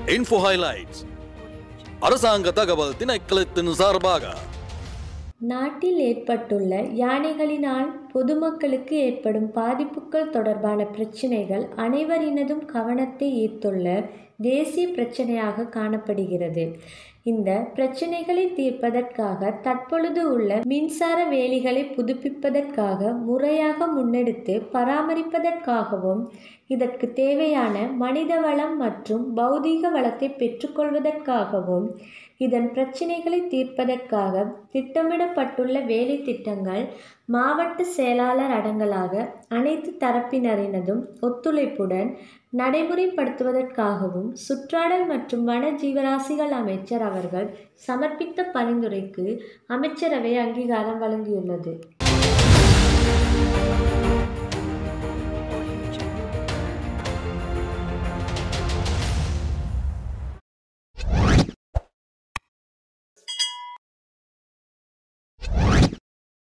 info highlights அரசாங்க தகவல் திணைக்களத்தின் சார்பாக நாட்டில் ஏற்பட்டுள்ள யானைகளினால் பொதுமக்களுக்கு ஏற்படும் பாதிப்புகள் தொடர்பான பிரச்சினைகள் அனைவரினதும் கவனத்தை ஈர்த்துள்ள தேசிய பிரச்சனையாக காணப்படுகிறது இந்த பிரச்சினைகளை தீர்ப்பதற்காக தற்பொழுது உள்ள மின்சார வேலிகளை புதுப்பிப்பதற்காக முறையாக முன்னெடுத்து பராமரிப்பதற்காகவும் இதற்கு தேவையான மனித வளம் மற்றும் பௌதீக வளத்தை பெற்றுக்கொள்வதற்காகவும் இதன் பிரச்சினைகளை தீர்ப்பதற்காக திட்டமிடப்பட்டுள்ள வேலை திட்டங்கள் மாவட்ட செயலாளர் அடங்கலாக அனைத்து தரப்பினரினதும் ஒத்துழைப்புடன் நடைமுறைப்படுத்துவதற்காகவும் சுற்றாடல் மற்றும் வன ஜீவராசிகள் அமைச்சர் அவர்கள் சமர்ப்பித்த பரிந்துரைக்கு அமைச்சரவை அங்கீகாரம் வழங்கியுள்ளது